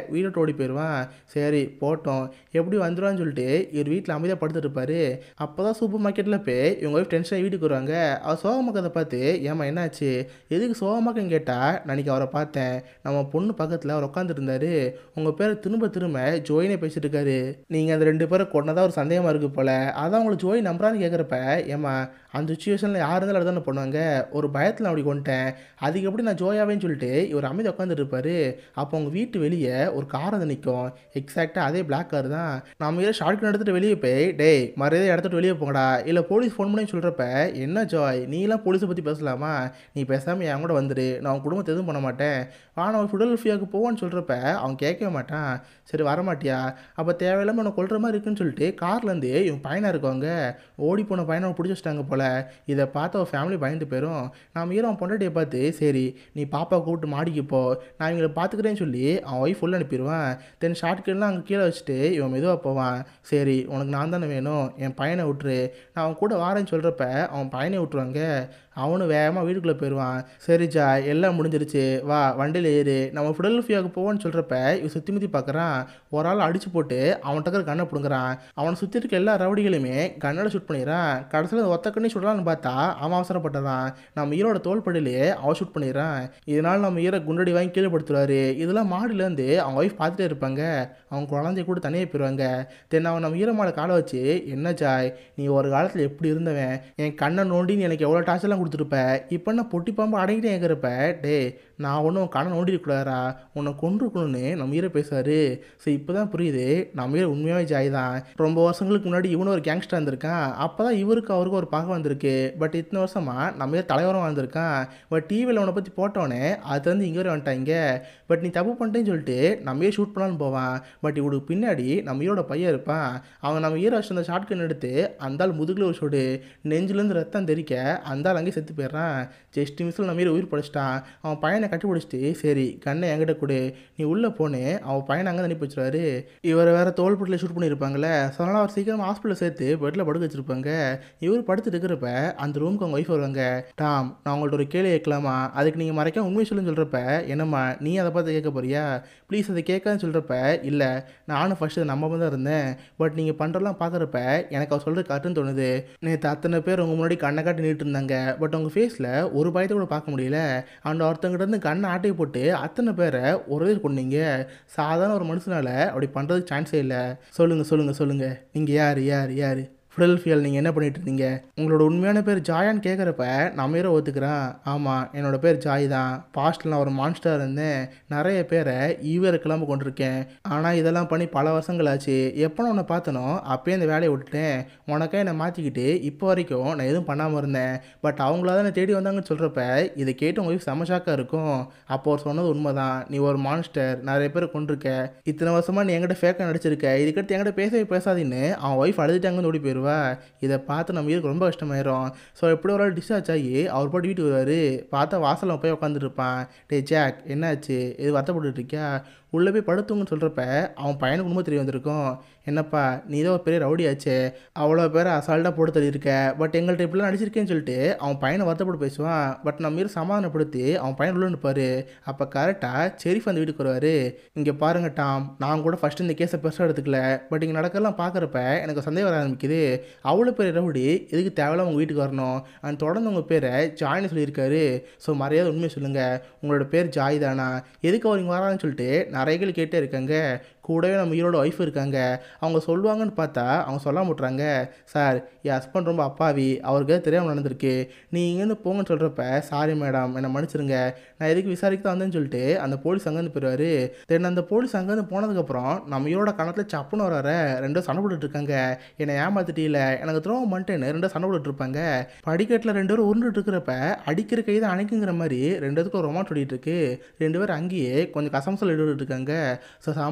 ஓடி போயிடுவான் சரி போட்டோம் எப்படி வந்துடுவான்னு சொல்லிட்டு இவர் வீட்டில் அமைதியாக படுத்துட்டு இருப்பாரு அப்போ தான் சூப்பர் மார்க்கெட்டில் போய் இவங்க ஒய்ஃப் டென்ஷனாக வீட்டுக்கு வருவாங்க அவர் சோகமாக்கதை பார்த்து ஏமா என்னாச்சு எதுக்கு சோகமாக்கன்னு கேட்டால் நாளைக்கு அவரை பார்த்தேன் நம்ம பொண்ணு பக்கத்தில் அவர் உட்காந்துட்டு இருந்தாரு உங்கள் பேரை திரும்ப திரும்ப ஜோயினே பேசிட்டு இருக்காரு நீங்கள் அந்த ரெண்டு பேரை கொண்டதாக ஒரு சந்தேகமாக இருக்கு போல அதான் உங்களுக்கு ஜோய் நம்புறான்னு கேட்குறப்ப ஏமா அந்த சுச்சுவேஷனில் யார் இருந்தாலும் அதுதானே பண்ணுவாங்க ஒரு பயத்தில் நான் அப்படி கொண்டுட்டேன் அதுக்கு எப்படி நான் ஜோயாவேன்னு சொல்லிட்டு இவர் அமைதி உட்காந்துட்டு இருப்பாரு அப்போ உங்கள் வீட்டு வெளியே ஒரு கார் வந்து நிற்கும் எக்ஸாக்டாக அதே பிளாக் கார் தான் நம்ம இதை ஷார்ட் எடுத்துகிட்டு வெளியே போய் டேய் மரியாதை எடுத்துகிட்டு வெளியே போங்கடா இல்லை போலீஸ் ஃபோன் பண்ணி சொல்கிறப்ப என்ன ஜாய் நீலாம் போலீஸை பற்றி பேசலாமா நீ பேசாமல் என் கூட வந்துடு நான் உன் குடும்பத்தை எதுவும் பண்ண மாட்டேன் வா நான் ஃபிடல்ஃபியாவுக்கு போவோன்னு சொல்கிறப்ப அவன் கேட்கவே மாட்டான் சரி வரமாட்டியா அப்போ தேவையில்லாமல் உன்னை கொல்ற மாதிரி இருக்குன்னு சொல்லிட்டு கார்லேருந்து இவன் பையனாக இருக்கவங்க ஓடி போன பையனை பிடிச்சி வச்சிட்டாங்க போல் இதை பார்த்து அவன் ஃபேமிலி பயந்து போயிடும் நான் மீற அவன் பொண்டாட்டியை பார்த்து சரி நீ பாப்பா கூப்பிட்டு மாடிக்கு போ நான் இவங்களை பார்த்துக்கிறேன்னு சொல்லி அவன் ஒய்ஃப் உள்ள அனுப்பிடுவான் தென் ஷார்ட்கட்லாம் அங்கே கீழே வச்சுட்டு இவன் மெதுவாக போவான் சரி உனக்கு நான் தானே வேணும் என் பையனை விட்டுரு நான் அவன் கூட வாரேன்னு சொல்கிறப்ப அவன் பையனை விட்டுருவாங்க அவனும் வேகமாக வீட்டுக்குள்ளே போயிடுவான் சரி ஜா எல்லாம் முடிஞ்சிருச்சு வா வண்டியில் ஏறு நம்ம ஃபிடல்ஃபியாவுக்கு போவோன்னு சொல்கிறப்ப இவன் சுற்றி முற்றி பார்க்குறான் ஒரு ஆள் அடிச்சு போட்டு அவன்கிட்ட இருக்கிற கண்ணை பிடுங்குறான் அவனை சுற்றி இருக்க எல்லா ரவுடிகளுமே கண்ணால் ஷூட் பண்ணிடுறான் கடைசியில் ஒத்த கண்ணி சுடலான்னு பார்த்தா அவன் அவசரப்பட்டதான் நம்ம ஈரோட தோல்படியிலே அவன் ஷூட் பண்ணிடுறான் இதனால் நம்ம ஈரை குண்டடி வாங்கி கீழே படுத்துருவாரு இதெல்லாம் மாடிலேருந்து அவங்க ஒய்ஃப் பார்த்துட்டே இருப்பாங்க அவங்க குழந்தைய கூட தனியாக போயிடுவாங்க தென் அவன் நம்ம ஈரமாட காலை வச்சு என்ன ஜாய் நீ ஒரு காலத்தில் எப்படி இருந்தவன் என் கண்ணை நோண்டி நீ எனக்கு எவ்வளோ டார்ச்சர்லாம் கொடுத்துருப்ப இப்போ நான் பொட்டி பாம்பு அடங்கிட்டு கேட்குறப்ப டே நான் ஒன்றும் கண்ணை நோண்டிருக்கூடாரா உன்னை கொண்டிருக்கணும்னு நம்ம ஈர பேசுவார் ஸோ இப்போ தான் புரியுது நம்ம ஈர உண்மையாகவே ஜாய் தான் ரொம்ப வருஷங்களுக்கு முன்னாடி இவனும் ஒரு கேங்ஸ்டர் வந்திருக்கான் அப்போ தான் இவருக்கு அவருக்கு ஒரு பகை வந்திருக்கு பட் இத்தனை வருஷமாக நம்ம ஈர தலைவரம் வந்திருக்கான் பட் டிவியில் அவனை பற்றி போட்டோன்னே அது வந்து இங்கே வரை வந்துட்டாங்க பட் நீ தப்பு பண்ணிட்டேன்னு சொல்லிட்டு நம்ம ஷூட் பண்ணலான்னு போவான் பட் இவனுக்கு பின்னாடி நம்ம ஈரோட பையன் இருப்பான் அவன் நம்ம ஈர வச்சு அந்த ஷார்ட் கன் எடுத்து அந்த ஆள் முதுகில் ஒரு சொடு நெஞ்சிலேருந்து ரத்தம் தெரிக்க அந்த ஆள் அங்கேயே செத்து போயிடுறான் ஜஸ்ட் மிஸ்ஸில் நம்ம ஈர உயிர் படைச்சிட்டான் அவன் பையனை கட்டி பிடிச்சிட்டு சரி கண்ணை என்கிட்ட கொடு நீ உள்ளே போனே அவன் பையனை அங்கே அனுப்பி வச்சிருவாரு இவரை வேற தோல்பட்டில் ஷூட் பண்ணியிருப்பாங்களே ஸோ அதனால் அவர் சீக்கிரம் ஹாஸ்பிட்டலில் சேர்த்து பெட்டில் படுக்க வச்சிருப்பாங்க இவர் படுத்துட்டு இருக்கிறப்ப அந்த ரூமுக்கு அவங்க ஒய்ஃப் வருவாங்க டாம் நான் உங்கள்ட்ட ஒரு கேள்வி கேட்கலாமா அதுக்கு நீங்கள் மறைக்க உண்மை சொல்லுன்னு சொல்கிறப்ப என்னம்மா நீ அதை பார்த்து கேட்க போறியா ப்ளீஸ் அதை கேட்காதுன்னு சொல்கிறப்ப இல்லை நானும் ஃபஸ்ட்டு நம்ம தான் இருந்தேன் பட் நீங்கள் பண்ணுறலாம் பார்க்குறப்ப எனக்கு அவர் சொல்கிறது கரெக்டுன்னு தோணுது நேற்று அத்தனை பேர் உங்கள் முன்னாடி கண்ணை காட்டி நின்றுட்டு இருந்தாங்க பட் உங்கள் ஃபேஸில் ஒரு பயத்தை கூட பார்க்க முடியல அந்த ஒருத்தங்கிட்ட இருந்து கண்ணை ஆட்டையை போட்டு அத்தனை பேரை ஒரே கொண்டீங்க சாதாரண ஒரு மனுஷனால அப்படி பண்ணுறதுக்கு சான்ஸே இல்லை சொல்லுங்கள் சொல்லுங்கள் சொல்லுங்கள் நீங்கள் யார் யார் யார் ஃபிடல்ஃபியல் நீங்கள் என்ன பண்ணிட்டு இருந்தீங்க உங்களோட உண்மையான பேர் ஜாயான்னு கேட்குறப்ப நம்ம ஹீரோ ஒத்துக்கிறேன் ஆமாம் என்னோட பேர் ஜாய் தான் பாஸ்ட்டில் நான் ஒரு மான்ஸ்டர் இருந்தேன் நிறைய பேரை ஈவரை கிளம்ப கொண்டிருக்கேன் ஆனால் இதெல்லாம் பண்ணி பல வருஷங்கள் ஆச்சு எப்போ நான் உன்னை பார்த்தனோ அப்பயே இந்த வேலையை விட்டுட்டேன் உனக்கே என்னை மாற்றிக்கிட்டு இப்போ வரைக்கும் நான் எதுவும் பண்ணாமல் இருந்தேன் பட் அவங்களா தான் தேடி வந்தாங்கன்னு சொல்கிறப்ப இதை கேட்டு உங்களுக்கு செமஷாக்காக இருக்கும் அப்போ அவர் சொன்னது உண்மைதான் நீ ஒரு மான்ஸ்டர் நிறைய பேர் கொண்டிருக்க இத்தனை வருஷமாக நீ என்கிட்ட ஃபேக்காக நடிச்சிருக்க இதுக்கடுத்து என்கிட்ட பேசவே பேசாதீன்னு அவன் ஒய்ஃப் அழுதுட்டாங்கன்னு ஓடி போயிடுவா இதை பார்த்து நம்ம வீட்டுக்கு ரொம்ப கஷ்டமாயிரும் ஸோ எப்படி ஒரு ஆள் டிஸ்சார்ஜ் ஆகி அவர் பாட்டு வீட்டுக்கு வருவார் பார்த்தா வாசலில் போய் உட்காந்துட்டு இருப்பான் டே ஜாக் என்னாச்சு இது வருத்தப்பட்டுட்டு இருக்கியா உள்ளே போய் படுத்துங்கன்னு சொல்கிறப்ப அவன் பையனுக்கு உண்மை தெரிய வந்திருக்கும் என்னப்பா நீ தான் ஒரு பெரிய ரவுடியாச்சே அவ்வளோ பேரை அசால்ட்டாக போட்டு தள்ளியிருக்க பட் எங்கள்கிட்ட இப்படிலாம் நடிச்சிருக்கேன்னு சொல்லிட்டு அவன் பையனை வருத்தப்பட்டு பேசுவான் பட் நம்ம மீறி சமாதானப்படுத்தி அவன் பையன் உள்ள நிற்பார் அப்போ கரெக்டாக செரிஃப் அந்த வீட்டுக்கு வருவார் இங்கே பாருங்க டாம் நான் கூட ஃபஸ்ட்டு இந்த கேஸை பெருசாக எடுத்துக்கல பட் இங்கே நடக்கலாம் பார்க்குறப்ப எனக்கு சந்தேகம் வர ஆரம்பிக்குது அவ்வளோ பெரிய ரவுடி எதுக்கு தேவையில்லாம உங்கள் வீட்டுக்கு வரணும் அண்ட் தொடர்ந்து உங்கள் பேரை ஜாயின்னு சொல்லியிருக்காரு ஸோ மரியாதை உண்மையை சொல்லுங்கள் உங்களோட பேர் ஜாய் தானா எதுக்கு அவர் இங்கே வரான்னு சொல்லிட்டு நிறைய கேள்வி கேட்டே இருக்காங்க கூடவே நம்ம ஈரோட ஒய்ஃப் இருக்காங்க அவங்க சொல்லுவாங்கன்னு பார்த்தா அவங்க சொல்ல மாட்றாங்க சார் என் ஹஸ்பண்ட் ரொம்ப அப்பாவி அவருக்கு எதாவது தெரியாமல் நடந்திருக்கு நீ இங்கேருந்து போங்கன்னு சொல்கிறப்ப சாரி மேடம் என்னை மன்னிச்சிருங்க நான் எதுக்கு விசாரிக்க தான் வந்தேன்னு சொல்லிட்டு அந்த போலீஸ் அங்கேருந்து போயிடுவார் தென் அந்த போலீஸ் அங்கேருந்து போனதுக்கப்புறம் நம்ம ஈரோட கணத்தில் சப்புன்னு வராற ரெண்டும் சண்டை போட்டுட்டு இருக்காங்க என்னை ஏமாத்திட்டியில எனக்கு துரோகம் பண்ணிட்டேன்னு ரெண்டும் சண்டை போட்டுட்டு இருப்பாங்க படிக்கட்டில் ரெண்டு பேரும் உருண்டுட்டு இருக்கிறப்ப அடிக்கிற கை தான் அணைக்குங்கிற மாதிரி ரெண்டு பேத்துக்கும் ரொமான்ஸ் ஓடிட்டு இருக்கு ரெண்டு பேரும் அங்கேயே கொஞ்சம் கசம்சல் எடுத்துட்டு இருக்காங்க ஸோ சமாதானமாக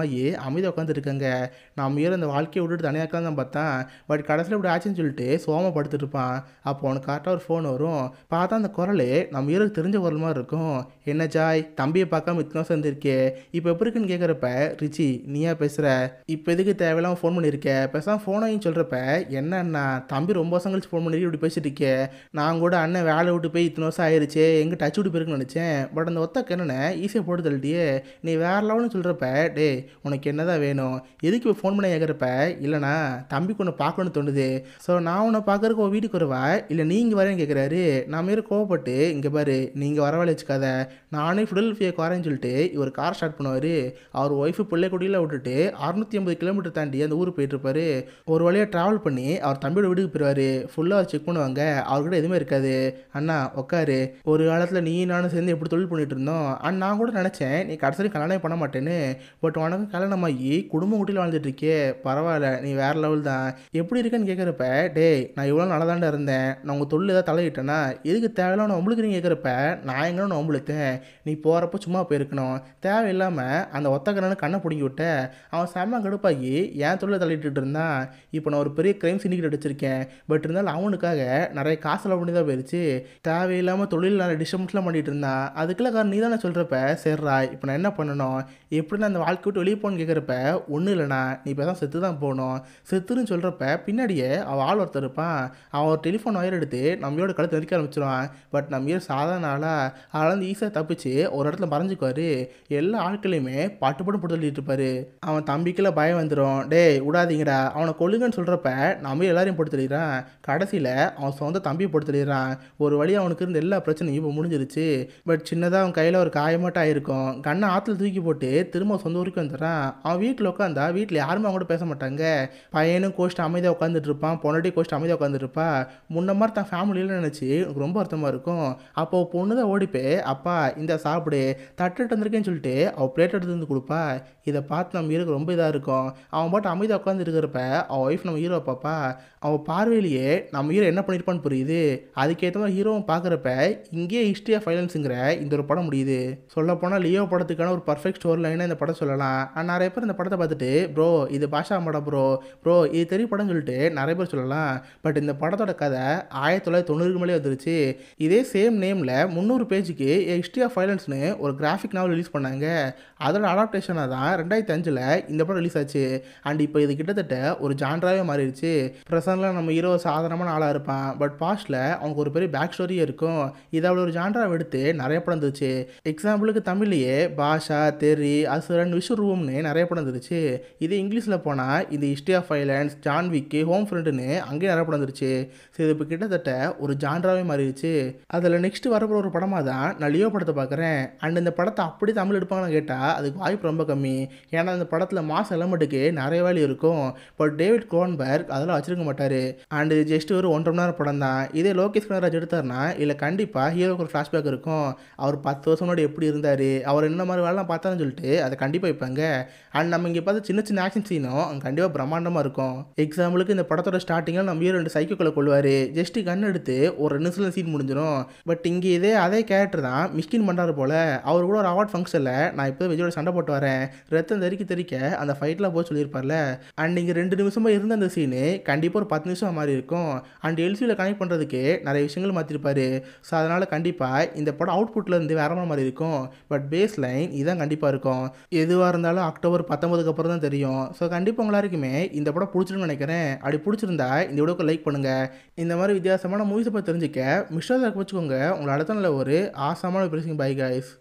ஆகி அமைதியாக உட்காந்துருக்கங்க நம்ம ஹீரோ இந்த வாழ்க்கையை விட்டுட்டு தனியாக தான் பார்த்தேன் பட் கடைசியில் இப்படி ஆச்சுன்னு சொல்லிட்டு சோம படுத்துட்டு இருப்பான் அப்போ அவனுக்கு கரெக்டாக ஒரு ஃபோன் வரும் பார்த்தா அந்த குரல் நம்ம ஹீரோக்கு தெரிஞ்ச குரல் மாதிரி இருக்கும் என்ன ஜாய் தம்பியை பார்க்காம இத்தனை வருஷம் இருந்திருக்கே இப்போ எப்படி இருக்குன்னு கேட்குறப்ப ரிச்சி நீயா பேசுகிற இப்போ எதுக்கு தேவையில்லாம ஃபோன் பண்ணியிருக்க பேசாம ஃபோனையும் சொல்கிறப்ப என்னண்ணா தம்பி ரொம்ப வருஷம் கழிச்சு ஃபோன் பண்ணி இப்படி பேசிட்டு இருக்கே நான் கூட அண்ணன் வேலை விட்டு போய் இத்தனை வருஷம் ஆயிருச்சே எங்கே டச் விட்டு போயிருக்குன்னு நினச்சேன் பட் அந்த ஒத்த என்னென்ன ஈஸியாக போட்டு தள்ளிட்டியே நீ வேற லெவல்னு சொல்கிறப்ப டே உனக்கு என்னதான் வேணும் எதுக்கு இப்போ ஃபோன் பண்ண கேட்குறப்ப இல்லைண்ணா தம்பிக்கு ஒன்று பார்க்கணும்னு தோணுது ஸோ நான் உன்னை பார்க்கறதுக்கு உன் வீட்டுக்கு வருவா இல்லை நீங்கள் வரேன்னு கேட்குறாரு நான் மாரி கோவப்பட்டு இங்கே பாரு நீங்கள் வரவேலை வச்சுக்காத நானே ஃபிடல்ஃபியாக்கு வரேன்னு சொல்லிட்டு இவர் கார் ஸ்டார்ட் பண்ணுவார் அவர் ஒய்ஃபு பிள்ளை குடியில் விட்டுட்டு அறுநூத்தி ஐம்பது கிலோமீட்டர் தாண்டி அந்த ஊருக்கு போயிட்டு இருப்பாரு ஒரு வழியாக ட்ராவல் பண்ணி அவர் தம்பியோட வீட்டுக்கு போயிடுவார் ஃபுல்லாக செக் பண்ணுவாங்க அவர்கிட்ட எதுவுமே இருக்காது அண்ணா உட்காரு ஒரு காலத்தில் நீ நானும் சேர்ந்து எப்படி தொழில் பண்ணிட்டு இருந்தோம் அண்ட் நான் கூட நினச்சேன் நீ கடைசியில் கல்யாணம் பண்ண மாட்டேன்னு பட் உனக்கு கல்யாணம் ஆகி குடும்ப குட்டியில் வாழ்ந்துட்டு இருக்கே பரவாயில்ல நீ வேற லெவல் தான் எப்படி இருக்கேன்னு கேட்குறப்ப டேய் நான் இவ்வளோ நல்லா தாண்டா இருந்தேன் நான் உங்கள் தொழில் ஏதாவது தலையிட்டேன்னா எதுக்கு தேவையில்லாம உங்களுக்கு கேட்குறப்ப நான் எங்கே நான் உங்களுத்தேன் நீ போகிறப்ப சும்மா போயிருக்கணும் தேவையில்லாமல் அந்த ஒத்தக்கரனு கண்ணை பிடிங்கி விட்ட அவன் செம்ம கடுப்பாகி என் தொழிலை தள்ளிட்டு இருந்தான் இப்போ நான் ஒரு பெரிய கிரைம் சிண்டிகேட் அடிச்சிருக்கேன் பட் இருந்தாலும் அவனுக்காக நிறைய காசு செலவு பண்ணி தான் போயிருச்சு தேவையில்லாமல் தொழில் நிறைய டிஸ்டர்பன்ஸ்லாம் பண்ணிட்டு இருந்தான் அதுக்கெல்லாம் காரணம் நீ தானே சொல்கிறப்ப சரிடா இப்போ நான் என்ன பண்ணணும் எப்படி நான் அந்த வாழ்க்கை விட்டு வெளியே போகணும்னு கேட்குறப்ப ஒன்றும் இல்லைண்ணா நீ இப்போ தான் செத்து தான் போகணும் செத்துன்னு சொல்கிறப்ப பின்னாடியே அவள் ஆள் ஒருத்தர் இருப்பான் அவன் ஒரு டெலிஃபோன் ஒயர் எடுத்து நம்மளோட கழுத்து நெரிக்க ஆரம்பிச்சிருவான் பட் நம்ம ஏன் சாதாரண ஆளா அதெல்லாம் வந்து ஈஸியாக தப்பிச்சு ஒரு இடத்துல மறைஞ்சுக்குவாரு எல்லா ஆட்களையுமே பாட்டு பாட்டு போட்டு தள்ளிட்டு இருப்பாரு அவன் தம்பிக்கெல்லாம் பயம் வந்துடும் டேய் விடாதீங்கடா அவனை கொல்லுங்கன்னு சொல்கிறப்ப நம்ம எல்லாரையும் போட்டு தள்ளிடுறான் கடைசியில் அவன் சொந்த தம்பியை போட்டு தள்ளிடுறான் ஒரு வழி அவனுக்கு இருந்த எல்லா பிரச்சனையும் இப்போ முடிஞ்சிருச்சு பட் சின்னதாக அவன் கையில் ஒரு காயமாட்டம் ஆயிருக்கும் கண்ணை ஆற்றுல தூக்கி போட்டு திரும்ப சொந்த ஊருக்கு வந்துடுறான் அவன் வீட்டில் உட்காந்தா வீட்டில் யாருமே அவங்க கூட பேச மாட்டாங்க பையனும் கோஷ்ட் அமைதியாக உட்காந்துட்டு இருப்பான் பொண்டாட்டி கோஷ்ட் அமைதியாக உட்காந்துட்டு இருப்பா முன்ன மாதிரி தான் ஃபேமிலியில் நினச்சி எனக்கு ரொம்ப அர்த்தமாக இருக்கும் அப்போ பொண்ணு தான் ஓடிப்போய் அப்பா இந்த சாப்பிடு தட்டுட்டு வந்திருக்கேன்னு சொல்லிட்டு அவள் பிளேட் எடுத்து வந்து கொடுப்பா இதை பார்த்து நம்ம ஹீரோக்கு ரொம்ப இதாக இருக்கும் அவன் பாட்டு அமைதியாக உட்காந்து இருக்கிறப்ப அவன் ஒய்ஃப் நம்ம ஹீரோ பாப்பா அவள் பார்வையிலேயே நம்ம ஹீரோ என்ன பண்ணியிருப்பான்னு புரியுது அதுக்கேற்ற மாதிரி ஹீரோவை பார்க்குறப்ப இங்கேயே ஹிஸ்ட்ரி ஆஃப் ஃபைலன்ஸுங்கிற இந்த ஒரு படம் முடியுது சொல்லப்போனால் லியோ படத்துக்கான ஒரு பர்ஃபெக்ட் ஸ்டோரி லைனாக இந்த படம் சொல்லலாம் ஆனா, நிறைய பேர் இந்த படத்தை பார்த்துட்டு ப்ரோ இது பாஷா படம் ப்ரோ ப்ரோ இது தெரிய படம்னு சொல்லிட்டு நிறைய பேர் சொல்லலாம் பட் இந்த படத்தோட கதை ஆயிரத்தி தொள்ளாயிரத்தி தொண்ணூறுக்கு மேலே வந்துருச்சு இதே சேம் நேமில் முந்நூறு பேஜுக்கு ஹிஸ்ட்ரி ஆஃப் ஃபைலன்ஸ்னு ஒரு கிராஃபிக் நாவல் ரிலீஸ் பண்ணாங்க அதோட அடாப்டேஷனாக தான் ரெண்டாயிரத்தி அஞ்சில் இந்த படம் ரிலீஸ் ஆச்சு அண்ட் இப்போ இது கிட்டத்தட்ட ஒரு ஜான்ராவே மாறிடுச்சு ப்ரெசண்டில் நம்ம ஹீரோ சாதாரணமான ஆளாக இருப்பான் பட் பாஸ்ட்டில் அவனுக்கு ஒரு பெரிய பேக் ஸ்டோரியே இருக்கும் இதை அவள் ஒரு ஜான்ராவை எடுத்து நிறைய படம் இருந்துச்சு எக்ஸாம்பிளுக்கு தமிழ்லையே பாஷா தெரி அசுரன் விஸ்வரூபம்னு நிறைய படம் இருந்துச்சு இதே இங்கிலீஷில் போனால் இந்த ஹிஸ்ட்ரி ஆஃப் ஃபைலன்ஸ் ஜான் விக்கு ஹோம் ஃப்ரெண்டுன்னு அங்கேயும் நிறைய படம் வந்துருச்சு சரி இது இப்போ கிட்டத்தட்ட ஒரு ஜான்ராவே மாறிடுச்சு அதில் நெக்ஸ்ட் வரப்போகிற ஒரு படமாக தான் நான் லியோ படத்தை பார்க்குறேன் அண்ட் இந்த படத்தை அப்படி தமிழ் எடுப்பாங்கன்னு கேட்டால் அதுக்கு வாய்ப்பு ரொம்ப கம்மி ஏன்னா இந்த படத்தில் மாஸ் எலமெண்ட்டுக்கு நிறைய வேல்யூ இருக்கும் பட் டேவிட் குரோன்பர்க் அதெல்லாம் வச்சிருக்க மாட்டார் அண்ட் இது ஜஸ்ட் ஒரு ஒன்றரை மணி நேரம் படம் தான் இதே லோகேஷ் கனகராஜ் எடுத்தாருன்னா இல்லை கண்டிப்பாக ஹீரோக்கு ஒரு ஃப்ளாஷ்பேக் இருக்கும் அவர் பத்து வருஷம் முன்னாடி எப்படி இருந்தார் அவர் என்ன மாதிரி வேலைலாம் பார்த்தாருன்னு சொல்லிட்டு அதை கண்டிப்பாக வைப்பாங்க அண்ட் நம்ம இங்கே பார்த்து சின்ன சின்ன ஆக்ஷன் சீனும் அங்கே கண்டிப்பாக பிரம்மாண்டமாக இருக்கும் எக்ஸாம்பிளுக்கு இந்த படத்தோட ஸ்டார்டிங்கில் நம்ம ஹீரோ ரெண்டு சைக்கோக்களை கொள்வார் ஜஸ்ட் கன் எடுத்து ஒரு ரெண்டு நிமிஷத்தில் சீன் முடிஞ்சிடும் பட் இங்கே இதே அதே கேரக்டர் தான் மிஸ்கின் பண்ணுறாரு போல் அவர் கூட ஒரு அவார்ட் ஃபங்க்ஷனில் நான் இப்போ விஜயோட சண்டை போட்டு வரேன் ரத்தம் தெறிக்க தெறிக்க அந்த ஃபைட்டில் போய் சொல்லியிருப்பார்ல அண்ட் இங்கே ரெண்டு நிமிஷமாக இருந்த அந்த சீனு கண்டிப்பாக ஒரு பத்து நிமிஷம் மாதிரி இருக்கும் அண்ட் எல்சியில் கனெக்ட் பண்ணுறதுக்கு நிறைய விஷயங்கள் மாற்றிருப்பாரு ஸோ அதனால் கண்டிப்பாக இந்த படம் அவுட்புட்டில் இருந்து வேற மாதிரி இருக்கும் பட் பேஸ் லைன் இதான் கண்டிப்பாக இருக்கும் எதுவாக இருந்தாலும் அக்டோபர் பத்தொன்பதுக்கு அப்புறம் தான் தெரியும் ஸோ கண்டிப்பாக உங்க எல்லாருக்குமே இந்த படம் பிடிச்சிருன்னு நினைக்கிறேன் அப்படி பிடிச்சிருந்தா இந்த வீடியோக்கு லைக் பண்ணுங்கள் இந்த மாதிரி வித்தியாசமான மூவிஸை பற்றி தெரிஞ்சுக்க மிஸ்டர் வச்சுக்கோங்க உங்களை அடுத்த நல்ல ஒரு ஆசமான பேசுங்க பை காய்ஸ்